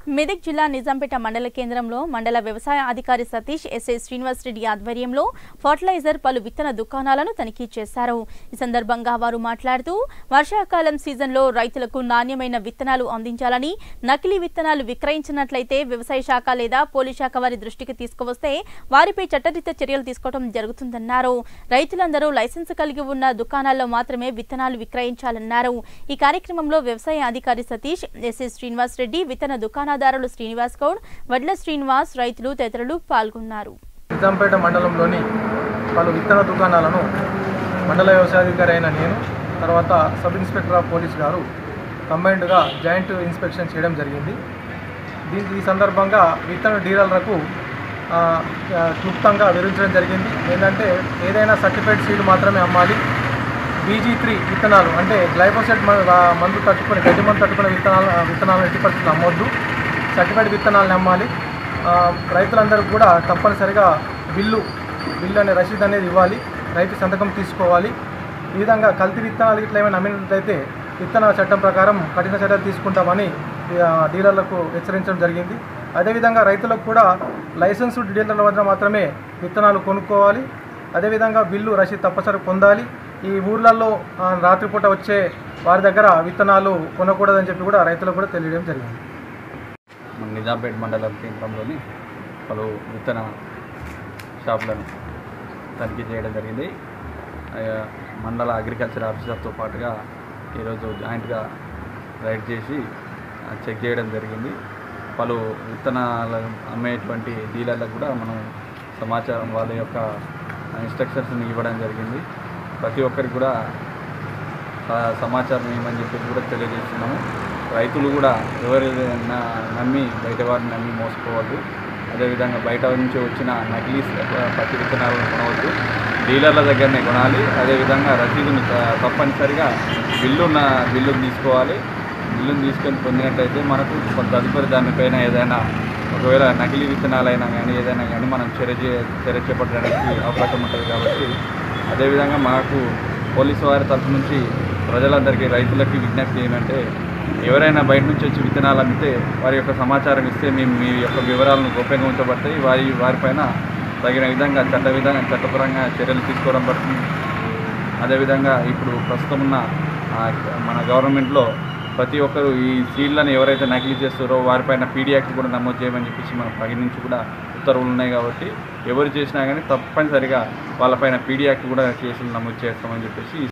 మెదక్ జిల్లా నిజాంపేట మండల కేంద్రంలో మండల వ్యవసాయ అధికారి సతీష్ ఎస్ఐ శ్రీనివాస్ రెడ్డి ఆధ్వర్యంలో ఫర్టిలైజర్ పలు విత్తన దుకాణాలను తనిఖీ చేశారు ఈ సందర్భంగా వారు మాట్లాడుతూ వర్షాకాలం సీజన్లో రైతులకు నాణ్యమైన విత్తనాలు అందించాలని నకిలీ విత్తనాలు విక్రయించినట్లయితే వ్యవసాయ శాఖ లేదా పోలీస్ శాఖ వారి దృష్టికి తీసుకువస్తే వారిపై చట్టరీత్యా చర్యలు తీసుకోవడం జరుగుతుందన్నారు రైతులందరూ లైసెన్స్ కలిగి ఉన్న దుకాణాల్లో మాత్రమే విత్తనాలు విక్రయించాలన్నారు ఈ కార్యక్రమంలో వ్యవసాయ అధికారి సతీష్ ఎస్ఎస్ శ్రీనివాస్ రెడ్డి విత్తన దుకాణదారులు శ్రీనివాస్ గౌడ్ వడ్ల శ్రీనివాస్ రైతులు తదితరులు పాల్గొన్నారు నిజాంపేట మండలంలోని పలు విత్తన దుకాణాలను మండల వ్యవసాయాధికారి అయిన నేను తర్వాత సబ్ ఇన్స్పెక్టర్ ఆఫ్ పోలీస్ గారు కంబైన్డ్గా జాయింట్ ఇన్స్పెక్షన్ చేయడం జరిగింది దీని ఈ సందర్భంగా విత్తన డీలర్లకు ఆ, ఆ, క్లుప్తంగా వివరించడం జరిగింది ఏంటంటే ఏదైనా సర్టిఫైడ్ సీడ్ మాత్రమే అమ్మాలి బీజీ త్రీ విత్తనాలు అంటే గ్లైఫోసెట్ మ- ఆ, మందు తట్టుకుని గడ్డి మందు తట్టుకునే విత్తనాలు విత్తనాలను ఎట్టి పరిస్థితులు అమ్మొద్దు సర్టిఫైడ్ విత్తనాలను అమ్మాలి ఆ, రైతులందరూ కూడా తప్పనిసరిగా బిల్లు బిల్లు అనే రసీదు అనేది ఇవ్వాలి రైతు సంతకం తీసుకోవాలి ఈ విధంగా కల్తీ విత్తనాలు ఇట్లా ఏమైనా అమ్మినట్లయితే విత్తన చట్టం ప్రకారం కఠిన చర్యలు తీసుకుంటామని ఆ, డీలర్లకు హెచ్చరించడం జరిగింది అదేవిధంగా రైతులకు కూడా లైసెన్స్డ్ డీలర్ల వద్ద మాత్రమే విత్తనాలు కొనుక్కోవాలి అదేవిధంగా బిల్లు రసీదు తప్పనిసరి పొందాలి ఈ ఊర్లలో ఆ, రాత్రిపూట వచ్చే వారి దగ్గర విత్తనాలు కొనకూడదని చెప్పి కూడా రైతులకు కూడా తెలియడం జరిగింది మన నిజాంపేట మండల కేంద్రంలోని పలు విత్తన షాపులను తనిఖీ చేయడం జరిగింది ఆ, మండల అగ్రికల్చర్ ఆఫీసర్తో పాటుగా ఈరోజు జాయింట్గా రైడ్ చేసి ఆ, చెక్ చేయడం జరిగింది పలు విత్తనాలు అమ్మేటువంటి డీలర్లకు కూడా మనం సమాచారం వాళ్ళ యొక్క ఇన్స్ట్రక్షన్స్ని ఇవ్వడం జరిగింది ప్రతి ఒక్కరికి కూడా స- సమాచారం ఇవ్వమని చెప్పి కూడా తెలియజేస్తున్నాము రైతులు కూడా ఎవరు న- నమ్మి బయట వారిని నమ్మి మోసపోవద్దు అదేవిధంగా బయట నుంచి వచ్చిన నకిలీ స- పత్తి విత్తనాలను కొనవద్దు డీలర్ల దగ్గరనే కొనాలి అదేవిధంగా రసీదును త- తప్పనిసరిగా బిల్లున్న బిల్లును తీసుకోవాలి బిల్లును తీసుకొని పొందినట్టయితే మనకు కొంత తదుపరి దానిపైన ఏదైనా ఒకవేళ నకిలీ విత్తనాలైనా కానీ ఏదైనా కానీ మనం చర్య చే- చర్య చేపట్టడానికి అవకాశం ఉంటుంది కాబట్టి అదేవిధంగా మాకు పోలీసు వారి తరఫు నుంచి ప్రజలందరికీ రైతులకి విజ్ఞప్తి ఏంటంటే ఎవరైనా బయట నుంచి వచ్చి విత్తనాలు అమ్మితే వారి యొక్క సమాచారం ఇస్తే మేము మీ యొక్క వివరాలను గోప్యంగా ఉంచబడతాయి వారి వారిపైన తగిన విధంగా చట్ట విధంగా చట్టపరంగా చర్యలు తీసుకోవడం పడుతుంది అదేవిధంగా ఇప్పుడు ప్రస్తుతం ఉన్న ఆ, మన గవర్నమెంట్లో ప్రతి ఒక్కరు ఈ సీడ్లను ఎవరైతే నకిలీ చేస్తారో వారిపైన పీడీ యాక్ట్ కూడా నమోదు చేయమని చెప్పేసి మన పగి నుంచి కూడా ఉత్తర్వులు ఉన్నాయి కాబట్టి ఎవరు చేసినా కానీ తప్పనిసరిగా వాళ్ళపైన పీడీ యాక్ట్ కూడా కేసులు నమోదు చేస్తామని చెప్పేసి